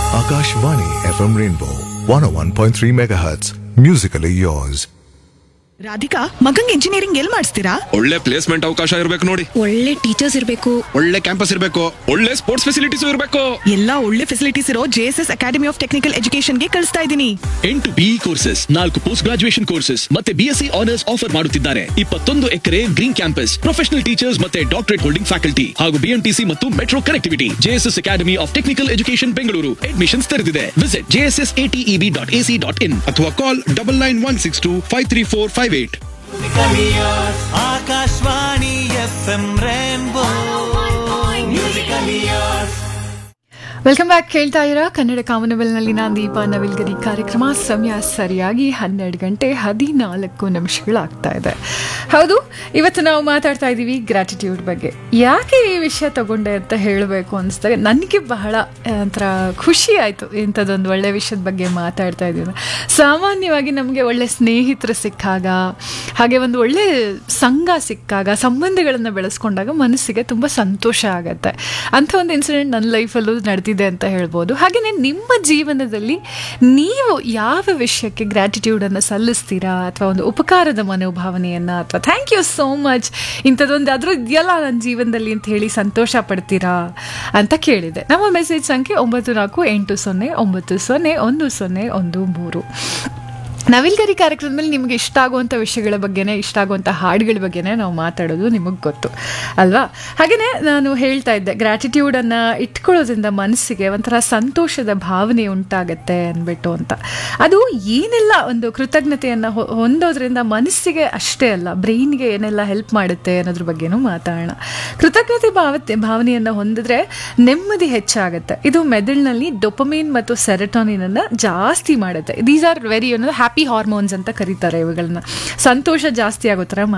Akashvani FM Rainbow 101.3 MHz. Musically yours. Radhika ಮಗಂಗ್ engineering ಎಲ್ ಮಾಡಿಸ್ತೀರಾ ಒಳ್ಳೆ ಪ್ಲೇಸ್ಮೆಂಟ್ ಅವಕಾಶ ಇರಬೇಕು ನೋಡಿ ಒಳ್ಳೆ ಟೀಚರ್ಸ್ ಇರಬೇಕು ಒಳ್ಳೆ ಕ್ಯಾಂಪಸ್ ಇರಬೇಕು ಒಳ್ಳೆ ಸ್ಪೋರ್ಟ್ಸ್ ಫೆಸಿಲಿಟೀಸ್ ಇರಬೇಕು ಎಲ್ಲಾ ಒಳ್ಳೆ ಫೆಸಿಲಿಟೀಸ್ ಇರೋ ಜೆಎಸ್ಎಸ್ ಅಕಾಡೆಮಿ ಆಫ್ ಟೆಕ್ನಿಕಲ್ ಎಜುಕೇಶನ್ಗೆ ಕಳಿಸ್ತಾ ಇದ್ದೀನಿ ಎಂಟು ಬಿಇ ಕೋರ್ಸಸ್ ನಾಲ್ಕು ಪೋಸ್ಟ್ ಗ್ರಾಜುಯೇಷನ್ ಕೋರ್ಸಸ್ ಮತ್ತೆ ಬಿಎಸ್ಸಿ ಆನರ್ಸ್ ಆಫರ್ ಮಾಡುತ್ತಿದ್ದಾರೆ ಇಪ್ಪತ್ತೊಂದು acre green campus professional teachers ಮತ್ತೆ ಡಾಕ್ಟರೇಟ್ ಹೋಲ್ಡಿಂಗ್ ಫ್ಯಾಕಲ್ಟಿ ಹಾಗೂ ಬಿಎಂಟಿಸಿ ಮತ್ತು metro connectivity JSS academy of technical education Bengaluru admissions ತೆರೆದಿದೆ visit JSS ATEB dot AC dot in ಅಥವಾ call double nine one six two five three four five eight Akashvani F M rainbow musical years welcome back ಕೇಳ್ತಾ ಇರ ಕನ್ನಡ ಕಾಮನವೆಲ್ನಲ್ಲಿ ನಾನು ದೀಪ ನವಿಲ್ಗರಿ ಕಾರ್ಯಕ್ರಮ ಸಮಯ ಸರಿಯಾಗಿ ಹನ್ನೆರಡು ಗಂಟೆ ಹದಿನಾಲ್ಕು ನಿಮಿಷಗಳಾಗ್ತಾ ಇದೆ ಹೌದು ಇವತ್ತು ನಾವು ಮಾತಾಡ್ತಾ ಇದ್ದೀವಿ ಗ್ರ್ಯಾಟಿಟ್ಯೂಡ್ ಬಗ್ಗೆ ಯಾಕೆ ಈ ವಿಷಯ ತಗೊಂಡೆ ಅಂತ ಹೇಳಬೇಕು ಅನಿಸ್ದಾಗ ನನಗೆ ಬಹಳ ಆ, ಒಂಥರ ಖುಷಿ ಆಯಿತು ಇಂಥದ್ದೊಂದು ಒಳ್ಳೆ ವಿಷಯದ ಬಗ್ಗೆ ಮಾತಾಡ್ತಾ ಇದ್ದೀವಿ ಸಾಮಾನ್ಯವಾಗಿ ನಮಗೆ ಒಳ್ಳೆ ಸ್ನೇಹಿತರು ಸಿಕ್ಕಾಗ ಹಾಗೆ ಒಂದು ಒಳ್ಳೆ ಸಂಘ ಸಿಕ್ಕಾಗ ಸಂಬಂಧಗಳನ್ನು ಬೆಳೆಸ್ಕೊಂಡಾಗ ಮನಸ್ಸಿಗೆ ತುಂಬ ಸಂತೋಷ ಆಗುತ್ತೆ ಅಂಥ ಒಂದು ಇನ್ಸಿಡೆಂಟ್ ನನ್ನ ಲೈಫಲ್ಲೂ ನಡೆದಿದೆ ಅಂತ ಹೇಳ್ಬೋದು ಹಾಗೆಯೇ ನಿಮ್ಮ ಜೀವನದಲ್ಲಿ ನೀವು ಯಾವ ವಿಷಯಕ್ಕೆ ಗ್ರ್ಯಾಟಿಟ್ಯೂಡನ್ನು ಸಲ್ಲಿಸ್ತೀರಾ ಅಥವಾ ಒಂದು ಉಪಕಾರದ ಮನೋಭಾವನೆಯನ್ನು ಅಥವಾ ಥ್ಯಾಂಕ್ ಯು ಸೋ ಮಚ್ ಇಂಥದ್ದೊಂದು ಆದರೂ ಇದೆಯಲ್ಲ ನನ್ನ ಜೀವನದಲ್ಲಿ ಅಂತ ಹೇಳಿ ಸಂತೋಷ ಪಡ್ತೀರಾ ಅಂತ ಕೇಳಿದೆ ನಮ್ಮ ಮೆಸೇಜ್ ಸಂಖ್ಯೆ ಒಂಬತ್ತು ನಾಲ್ಕು ಎಂಟು ಸೊನ್ನೆ ಒಂಬತ್ತು ಸೊನ್ನೆ ಒಂದು ಸೊನ್ನೆ ಒಂದು ಮೂರು ನವಿಲ್ಗರಿ ಕಾರ್ಯಕ್ರಮದಲ್ಲಿ ನಿಮಗೆ ಇಷ್ಟ ಆಗುವಂಥ ವಿಷಯಗಳ ಬಗ್ಗೆನೇ ಇಷ್ಟ ಆಗುವಂಥ ಹಾಡುಗಳ ಬಗ್ಗೆನೇ ನಾವು ಮಾತಾಡೋದು ನಿಮಗೆ ಗೊತ್ತು ಅಲ್ವಾ ಹಾಗೆಯೇ ನಾನು ಹೇಳ್ತಾ ಇದ್ದೆ ಗ್ರ್ಯಾಟಿಟ್ಯೂಡನ್ನು ಇಟ್ಕೊಳ್ಳೋದ್ರಿಂದ ಮನಸ್ಸಿಗೆ ಒಂಥರ ಸಂತೋಷದ ಭಾವನೆ ಉಂಟಾಗತ್ತೆ ಅಂದ್ಬಿಟ್ಟು ಅಂತ ಅದು ಏನೆಲ್ಲ ಒಂದು ಕೃತಜ್ಞತೆಯನ್ನು ಹೊ- ಹೊಂದೋದ್ರಿಂದ ಮನಸ್ಸಿಗೆ ಅಷ್ಟೇ ಅಲ್ಲ ಬ್ರೈನ್ಗೆ ಏನೆಲ್ಲ ಹೆಲ್ಪ್ ಮಾಡುತ್ತೆ ಅನ್ನೋದ್ರ ಬಗ್ಗೆನೂ ಮಾತಾಡೋಣ ಕೃತಜ್ಞತೆ ಭಾವತೆ ಭಾವನೆಯನ್ನು ಹೊಂದಿದ್ರೆ ನೆಮ್ಮದಿ ಹೆಚ್ಚಾಗುತ್ತೆ ಇದು ಮೆದುಳಿನಲ್ಲಿ ಡೊಪಮೀನ್ ಮತ್ತು ಸೆರೆಟೋನಿನ್ ಅನ್ನ ಜಾಸ್ತಿ ಮಾಡುತ್ತೆ ದೀಸ್ ಆರ್ ವೆರಿ ಅನ್ನೋದು ಹ್ಯಾಪಿ ಹಾರ್ಮೋನ್ಸ್ ಅಂತ ಕರೀತಾರೆ ಇವುಗಳನ್ನ ಸಂತೋಷ ಜಾಸ್ತಿ ಆಗೋ ಥರ